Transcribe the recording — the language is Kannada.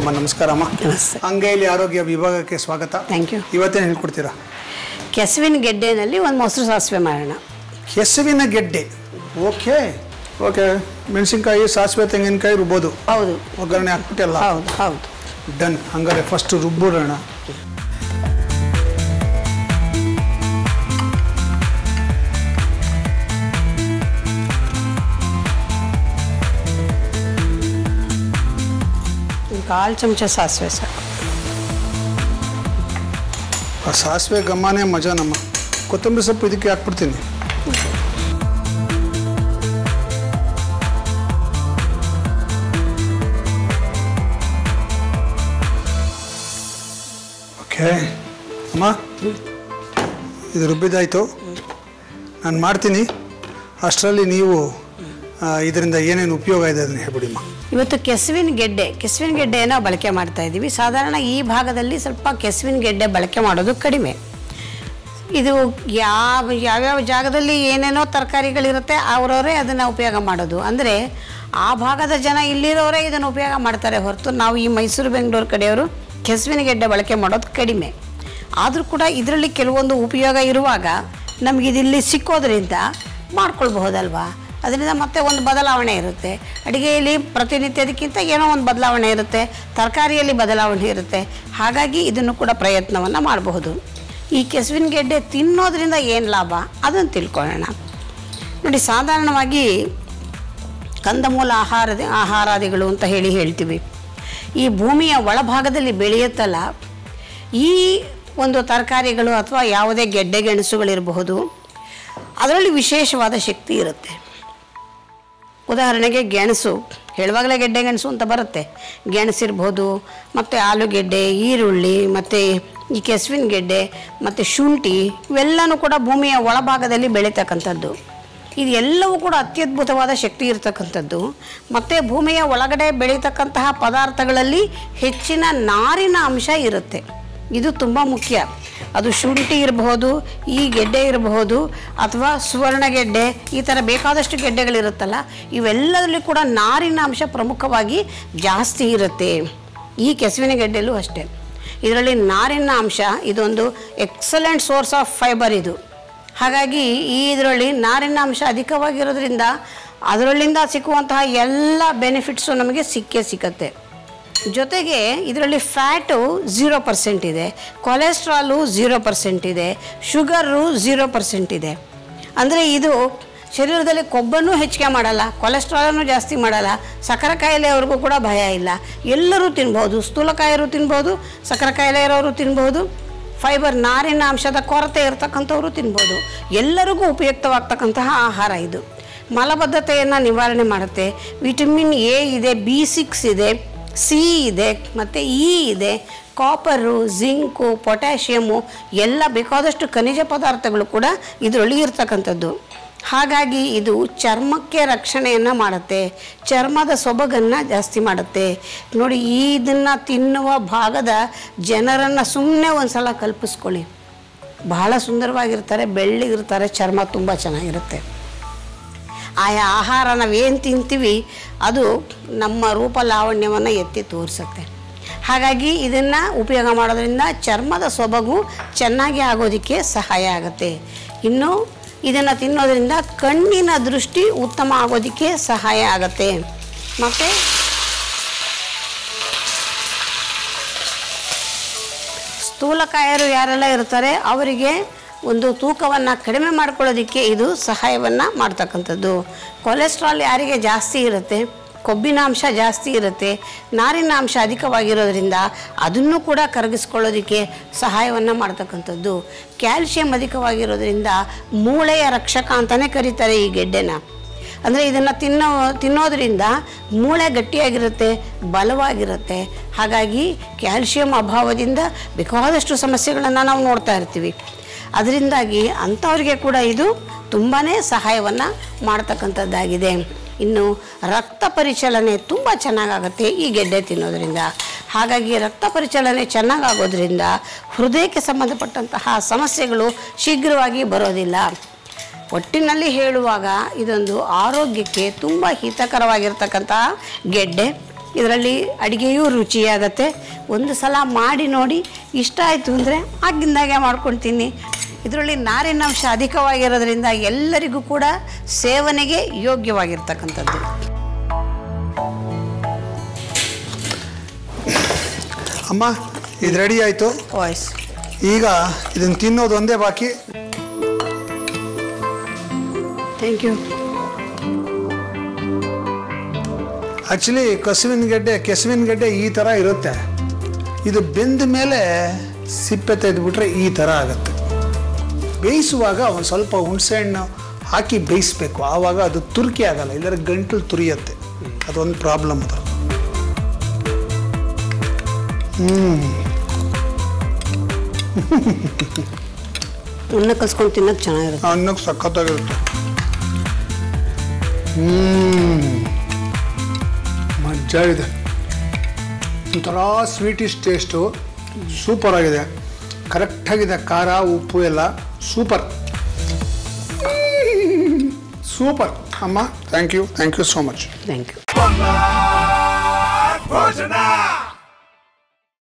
ಅಮ್ಮ ನಮಸ್ಕಾರ ಅಮ್ಮ ನಮಸ್ತೆ. ಅಂಗೈಲಿ ಆರೋಗ್ಯ ವಿಭಾಗಕ್ಕೆ ಸ್ವಾಗತ ಥ್ಯಾಂಕ್ ಯು ಇವತ್ತೇನು ಹೇಳ್ಕೊಡ್ತೀರಾ ಕೆಸುವಿನ ಗೆಡ್ಡೆನಲ್ಲಿ ಒಂದು ಮೊಸರು ಸಾಸಿವೆ ಮಾಡೋಣ ಕೆಸುವಿನ ಗೆಡ್ಡೆ ಓಕೆ ಓಕೆ ಮೆಣಸಿನ್ಕಾಯಿ ಸಾಸಿವೆ ತೆಂಗಿನಕಾಯಿ ರುಬ್ಬೋದು ಹೌದು ಒಗ್ಗರಣೆ ಹಾಕ್ಬಿಟ್ಟೆಲ್ಲ ಹೌದು ಹೌದು ಡನ್ ಹಂಗಾರೆ ಫಸ್ಟ್ ರುಬ್ಬಿಡೋಣ ಒಂದು ಕಾಲು ಚಮಚ ಸಾಸಿವೆ ಸಾಕು ಆ ಸಾಸಿವೆ ಗಮ್ಮನೇ ಮಜಾ ನಮ್ಮ ಕೊತ್ತಂಬರಿ ಸೊಪ್ಪು ಇದಕ್ಕೆ ಹಾಕ್ಬಿಡ್ತೀನಿ ಓಕೆ ಅಮ್ಮ ಇದು ರುಬ್ಬಿದಾಯಿತು ನಾನು ಮಾಡ್ತೀನಿ ಅಷ್ಟರಲ್ಲಿ ನೀವು ಆ, ಇದರಿಂದ ಏನೇನು ಉಪಯೋಗ ಇದೆ ಅದನ್ನು ಹೇಳ್ಬಿಡಿಮ್ಮ ಇವತ್ತು ಕೆಸುವಿನ ಗೆಡ್ಡೆ ಕೆಸುವಿನ ಗೆಡ್ಡೆಯನ್ನು ಬಳಕೆ ಮಾಡ್ತಾ ಇದ್ದೀವಿ ಸಾಧಾರಣ ಈ ಭಾಗದಲ್ಲಿ ಸ್ವಲ್ಪ ಕೆಸುವಿನ ಗೆಡ್ಡೆ ಬಳಕೆ ಮಾಡೋದು ಕಡಿಮೆ ಇದು ಯಾವ ಯಾವ್ಯಾವ ಜಾಗದಲ್ಲಿ ಏನೇನೋ ತರಕಾರಿಗಳಿರುತ್ತೆ ಅವರವರೇ ಅದನ್ನು ಉಪಯೋಗ ಮಾಡೋದು ಅಂದರೆ ಆ ಭಾಗದ ಜನ ಇಲ್ಲಿರೋರೇ ಇದನ್ನು ಉಪಯೋಗ ಮಾಡ್ತಾರೆ ಹೊರತು ನಾವು ಈ ಮೈಸೂರು ಬೆಂಗಳೂರು ಕಡೆಯವರು ಕೆಸುವಿನ ಗೆಡ್ಡೆ ಬಳಕೆ ಮಾಡೋದು ಕಡಿಮೆ ಆದರೂ ಕೂಡ ಇದರಲ್ಲಿ ಕೆಲವೊಂದು ಉಪಯೋಗ ಇರುವಾಗ ನಮಗಿದಿಲ್ಲಿ ಸಿಕ್ಕೋದ್ರಿಂದ ಮಾಡ್ಕೊಳ್ಬಹುದಲ್ವಾ ಅದರಿಂದ ಮತ್ತೆ ಒಂದು ಬದಲಾವಣೆ ಇರುತ್ತೆ ಅಡುಗೆಯಲ್ಲಿ ಪ್ರತಿನಿತ್ಯದಕ್ಕಿಂತ ಏನೋ ಒಂದು ಬದಲಾವಣೆ ಇರುತ್ತೆ ತರಕಾರಿಯಲ್ಲಿ ಬದಲಾವಣೆ ಇರುತ್ತೆ ಹಾಗಾಗಿ ಇದನ್ನು ಕೂಡ ಪ್ರಯತ್ನವನ್ನು ಮಾಡಬಹುದು ಈ ಕೆಸುವಿನ ಗೆಡ್ಡೆ ತಿನ್ನೋದ್ರಿಂದ ಏನು ಲಾಭ ಅದನ್ನು ತಿಳ್ಕೊಳ್ಳೋಣ ನೋಡಿ ಸಾಧಾರಣವಾಗಿ ಕಂದಮೂಲ ಆಹಾರದ ಆಹಾರಾದಿಗಳು ಅಂತ ಹೇಳಿ ಹೇಳ್ತೀವಿ ಈ ಭೂಮಿಯ ಒಳಭಾಗದಲ್ಲಿ ಬೆಳೆಯುತ್ತಲ್ಲ ಈ ಒಂದು ತರಕಾರಿಗಳು ಅಥವಾ ಯಾವುದೇ ಗೆಡ್ಡೆ ಗೆಣಸುಗಳಿರಬಹುದು ಅದರಲ್ಲಿ ವಿಶೇಷವಾದ ಶಕ್ತಿ ಇರುತ್ತೆ ಉದಾಹರಣೆಗೆ ಗೆಣಸು ಹೇಳುವಾಗಲೇ ಗೆಡ್ಡೆ ಗೆಣಸು ಅಂತ ಬರುತ್ತೆ ಗೆಣಸಿರ್ಬೋದು ಮತ್ತು ಆಲೂಗೆಡ್ಡೆ ಈರುಳ್ಳಿ ಮತ್ತು ಈ ಕೆಸುವಿನ ಗೆಡ್ಡೆ ಮತ್ತು ಶುಂಠಿ ಇವೆಲ್ಲನೂ ಕೂಡ ಭೂಮಿಯ ಒಳಭಾಗದಲ್ಲಿ ಬೆಳೀತಕ್ಕಂಥದ್ದು ಇದು ಎಲ್ಲವೂ ಕೂಡ ಅತ್ಯದ್ಭುತವಾದ ಶಕ್ತಿ ಇರತಕ್ಕಂಥದ್ದು ಮತ್ತು ಭೂಮಿಯ ಒಳಗಡೆ ಬೆಳೀತಕ್ಕಂತಹ ಪದಾರ್ಥಗಳಲ್ಲಿ ಹೆಚ್ಚಿನ ನಾರಿನ ಅಂಶ ಇರುತ್ತೆ ಇದು ತುಂಬ ಮುಖ್ಯ ಅದು ಶುಂಠಿ ಇರಬಹುದು ಈ ಗೆಡ್ಡೆ ಇರಬಹುದು ಅಥವಾ ಸುವರ್ಣ ಗೆಡ್ಡೆ ಈ ಥರ ಬೇಕಾದಷ್ಟು ಗೆಡ್ಡೆಗಳಿರುತ್ತಲ್ಲ ಇವೆಲ್ಲದರಲ್ಲಿ ಕೂಡ ನಾರಿನ ಅಂಶ ಪ್ರಮುಖವಾಗಿ ಜಾಸ್ತಿ ಇರುತ್ತೆ ಈ ಕೆಸುವಿನ ಗೆಡ್ಡೆಯಲ್ಲೂ ಅಷ್ಟೇ ಇದರಲ್ಲಿ ನಾರಿನ ಅಂಶ ಇದೊಂದು ಎಕ್ಸಲೆಂಟ್ ಸೋರ್ಸ್ ಆಫ್ ಫೈಬರ್ ಇದು ಹಾಗಾಗಿ ಈ ಇದರಲ್ಲಿ ನಾರಿನ ಅಂಶ ಅಧಿಕವಾಗಿರೋದ್ರಿಂದ ಅದರಲ್ಲಿಂದ ಸಿಕ್ಕುವಂತಹ ಎಲ್ಲ ಬೆನಿಫಿಟ್ಸು ನಮಗೆ ಸಿಕ್ಕೇ ಸಿಕ್ಕತ್ತೆ ಜೊತೆಗೆ ಇದರಲ್ಲಿ ಫ್ಯಾಟು ಝೀರೋ ಪರ್ಸೆಂಟ್ ಇದೆ ಕೊಲೆಸ್ಟ್ರಾಲು ಝೀರೋ ಪರ್ಸೆಂಟ್ ಇದೆ ಶುಗರು ಝೀರೋ ಪರ್ಸೆಂಟ್ ಇದೆ ಅಂದರೆ ಇದು ಶರೀರದಲ್ಲಿ ಕೊಬ್ಬನ್ನು ಹೆಚ್ಚಿಗೆ ಮಾಡಲ್ಲ ಕೊಲೆಸ್ಟ್ರಾಲನ್ನು ಜಾಸ್ತಿ ಮಾಡಲ್ಲ ಸಕ್ಕರೆ ಕಾಯಿಲೆಯವ್ರಿಗೂ ಕೂಡ ಭಯ ಇಲ್ಲ ಎಲ್ಲರೂ ತಿನ್ಬೋದು ಸ್ಥೂಲಕಾಯರು ತಿನ್ಬೋದು ಸಕ್ಕರೆ ಕಾಯಿಲೆ ಇರೋರು ತಿನ್ಬೋದು ಫೈಬರ್ ನಾರಿನ ಅಂಶದ ಕೊರತೆ ಇರತಕ್ಕಂಥವ್ರು ತಿನ್ಬೋದು ಎಲ್ಲರಿಗೂ ಉಪಯುಕ್ತವಾಗ್ತಕ್ಕಂತಹ ಆಹಾರ ಇದು ಮಲಬದ್ಧತೆಯನ್ನು ನಿವಾರಣೆ ಮಾಡುತ್ತೆ ವಿಟಮಿನ್ ಎ ಇದೆ ಬಿ ಸಿಕ್ಸ್ ಇದೆ ಸಿ ಇದೆ ಮತ್ತು ಇ ಇದೆ ಕಾಪರು ಜಿಂಕು ಪೊಟ್ಯಾಷಿಯಮು ಎಲ್ಲ ಬೇಕಾದಷ್ಟು ಖನಿಜ ಪದಾರ್ಥಗಳು ಕೂಡ ಇದರಲ್ಲಿ ಇರ್ತಕ್ಕಂಥದ್ದು ಹಾಗಾಗಿ ಇದು ಚರ್ಮಕ್ಕೆ ರಕ್ಷಣೆಯನ್ನು ಮಾಡುತ್ತೆ ಚರ್ಮದ ಸೊಬಗನ್ನು ಜಾಸ್ತಿ ಮಾಡುತ್ತೆ ನೋಡಿ ಇದನ್ನು ತಿನ್ನುವ ಭಾಗದ ಜನರನ್ನು ಸುಮ್ಮನೆ ಒಂದು ಸಲ ಕಲ್ಪಿಸ್ಕೊಳ್ಳಿ ಬಹಳ ಸುಂದರವಾಗಿರ್ತಾರೆ ಬೆಳ್ಳಿಗಿರ್ತಾರೆ ಚರ್ಮ ತುಂಬ ಚೆನ್ನಾಗಿರುತ್ತೆ ಆಯಾ ಆಹಾರ ನಾವೇನು ತಿಂತೀವಿ ಅದು ನಮ್ಮ ರೂಪ ಲಾವಣ್ಯವನ್ನು ಎತ್ತಿ ತೋರಿಸುತ್ತೆ ಹಾಗಾಗಿ ಇದನ್ನು ಉಪಯೋಗ ಮಾಡೋದ್ರಿಂದ ಚರ್ಮದ ಸೊಬಗು ಚೆನ್ನಾಗಿ ಆಗೋದಕ್ಕೆ ಸಹಾಯ ಆಗುತ್ತೆ ಇನ್ನು ಇದನ್ನು ತಿನ್ನೋದ್ರಿಂದ ಕಣ್ಣಿನ ದೃಷ್ಟಿ ಉತ್ತಮ ಆಗೋದಕ್ಕೆ ಸಹಾಯ ಆಗುತ್ತೆ ಮತ್ತು ಸ್ಥೂಲಕಾಯರು ಯಾರೆಲ್ಲ ಇರ್ತಾರೆ ಅವರಿಗೆ ಒಂದು ತೂಕವನ್ನು ಕಡಿಮೆ ಮಾಡ್ಕೊಳ್ಳೋದಕ್ಕೆ ಇದು ಸಹಾಯವನ್ನು ಮಾಡ್ತಕ್ಕಂಥದ್ದು ಕೊಲೆಸ್ಟ್ರಾಲ್ ಯಾರಿಗೆ ಜಾಸ್ತಿ ಇರುತ್ತೆ ಕೊಬ್ಬಿನ ಅಂಶ ಜಾಸ್ತಿ ಇರುತ್ತೆ ನಾರಿನ ಅಂಶ ಅಧಿಕವಾಗಿರೋದ್ರಿಂದ ಅದನ್ನು ಕೂಡ ಕರಗಿಸ್ಕೊಳ್ಳೋದಕ್ಕೆ ಸಹಾಯವನ್ನು ಮಾಡ್ತಕ್ಕಂಥದ್ದು ಕ್ಯಾಲ್ಶಿಯಂ ಅಧಿಕವಾಗಿರೋದ್ರಿಂದ ಮೂಳೆಯ ರಕ್ಷಕ ಅಂತಲೇ ಕರೀತಾರೆ ಈ ಗೆಡ್ಡೆನ ಅಂದರೆ ಇದನ್ನು ತಿನ್ನೋ ತಿನ್ನೋದ್ರಿಂದ ಮೂಳೆ ಗಟ್ಟಿಯಾಗಿರುತ್ತೆ ಬಲವಾಗಿರುತ್ತೆ ಹಾಗಾಗಿ ಕ್ಯಾಲ್ಶಿಯಂ ಅಭಾವದಿಂದ ಬೇಕಾದಷ್ಟು ಸಮಸ್ಯೆಗಳನ್ನು ನಾವು ನೋಡ್ತಾ ಇರ್ತೀವಿ ಅದರಿಂದಾಗಿ ಅಂಥವ್ರಿಗೆ ಕೂಡ ಇದು ತುಂಬಾ ಸಹಾಯವನ್ನು ಮಾಡ್ತಕ್ಕಂಥದ್ದಾಗಿದೆ ಇನ್ನು ರಕ್ತ ಪರಿಚಲನೆ ತುಂಬ ಚೆನ್ನಾಗಾಗುತ್ತೆ ಈ ಗೆಡ್ಡೆ ತಿನ್ನೋದ್ರಿಂದ ಹಾಗಾಗಿ ರಕ್ತ ಪರಿಚಲನೆ ಚೆನ್ನಾಗಾಗೋದ್ರಿಂದ ಹೃದಯಕ್ಕೆ ಸಂಬಂಧಪಟ್ಟಂತಹ ಸಮಸ್ಯೆಗಳು ಶೀಘ್ರವಾಗಿ ಬರೋದಿಲ್ಲ ಒಟ್ಟಿನಲ್ಲಿ ಹೇಳುವಾಗ ಇದೊಂದು ಆರೋಗ್ಯಕ್ಕೆ ತುಂಬ ಹಿತಕರವಾಗಿರ್ತಕ್ಕಂತಹ ಗೆಡ್ಡೆ ಇದರಲ್ಲಿ ಅಡುಗೆಯೂ ರುಚಿಯಾಗತ್ತೆ ಒಂದು ಸಲ ಮಾಡಿ ನೋಡಿ ಇಷ್ಟ ಆಯಿತು ಅಂದರೆ ಆಗಿಂದಾಗೆ ಮಾಡ್ಕೊಳ್ತೀನಿ ಇದರಲ್ಲಿ ನಾರಿನಾಂಶ ಅಧಿಕವಾಗಿರೋದ್ರಿಂದ ಎಲ್ಲರಿಗೂ ಕೂಡ ಸೇವನೆಗೆ ಯೋಗ್ಯವಾಗಿರ್ತಕ್ಕಂಥದ್ದು ಅಮ್ಮ ಇದು ರೆಡಿ ಆಯಿತು ವಾಯ್ಸ್ ಈಗ ಇದನ್ನು ತಿನ್ನೋದು ಒಂದೇ ಬಾಕಿ ಥ್ಯಾಂಕ್ ಯು ಆ್ಯಕ್ಚುಲಿ ಕಸುವಿನ ಗೆಡ್ಡೆ ಕೆಸುವಿನ ಗೆಡ್ಡೆ ಈ ಥರ ಇರುತ್ತೆ ಇದು ಬೆಂದ ಮೇಲೆ ಸಿಪ್ಪೆ ತೆಗೆದುಬಿಟ್ರೆ ಈ ಥರ ಆಗುತ್ತೆ ಬೇಯಿಸುವಾಗ ಒಂದು ಸ್ವಲ್ಪ ಹುಣಸೆಹಣ್ಣು ಹಾಕಿ ಬೇಯಿಸ್ಬೇಕು ಆವಾಗ ಅದು ತುರ್ಕಿ ಆಗಲ್ಲ ಇಲ್ಲರ ಗಂಟಲು ತುರಿಯುತ್ತೆ ಅದೊಂದು ಪ್ರಾಬ್ಲಮ್ ಅದು ಉಣ್ಣ ಕಲ್ಸ್ಕೊಂಡು ತಿನ್ನೋಕೆ ಚೆನ್ನಾಗಿರುತ್ತೆ ಅನ್ನಕ್ಕೆ ಸಖತ್ತಾಗಿರುತ್ತೆ ಹ್ಮ್ ಮಜ್ಜಾ ಇದೆ ಒಂಥರ ಸ್ವೀಟಿಶ್ ಟೇಸ್ಟು ಸೂಪರ್ ಆಗಿದೆ ಕರೆಕ್ಟಾಗಿದೆ ಖಾರ ಉಪ್ಪು ಎಲ್ಲ ಸೂಪರ್ ಸೂಪರ್ ಅಮ್ಮ thank you thank you so much thank you ಭೋಜನ